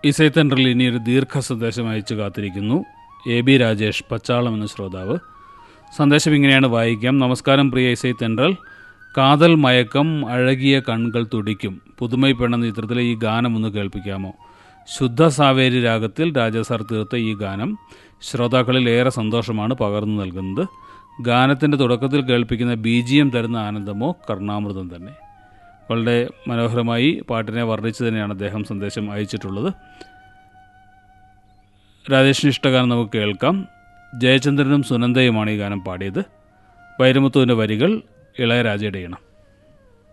ഇസൈ തെൻഡറിൽ ഇനി ഒരു ദീർഘ സന്ദേശം അയച്ചു കാത്തിരിക്കുന്നു എ ബി രാജേഷ് പച്ചാളം എന്ന ശ്രോതാവ് സന്ദേശം ഇങ്ങനെയാണ് വായിക്കാം നമസ്കാരം പ്രിയ ഇസൈ തെൻഡറൽ കാതൽ മയക്കം അഴകിയ കൺകൾ തുടിക്കും പുതുമൈപ്പെണ്ണ ചിത്രത്തിലെ ഈ ഗാനം ഒന്ന് കേൾപ്പിക്കാമോ ശുദ്ധ സാവേരി രാഗത്തിൽ രാജസാർ തീർത്ത ഈ ഗാനം ശ്രോതാക്കളിൽ ഏറെ സന്തോഷമാണ് പകർന്നു നൽകുന്നത് ഗാനത്തിൻ്റെ തുടക്കത്തിൽ കേൾപ്പിക്കുന്ന ബി ജി എം തരുന്ന ആനന്ദമോ കർണാമൃതം തന്നെ വളരെ മനോഹരമായി പാട്ടിനെ വർണ്ണിച്ച് തന്നെയാണ് അദ്ദേഹം സന്ദേശം അയച്ചിട്ടുള്ളത് രാജേഷിന് ഇഷ്ടഗാനം നമുക്ക് കേൾക്കാം ജയചന്ദ്രനും സുനന്ദയുമാണ് ഈ ഗാനം പാടിയത് വൈരമുത്തുവിൻ്റെ വരികൾ ഇളയരാജയുടെ ഇണം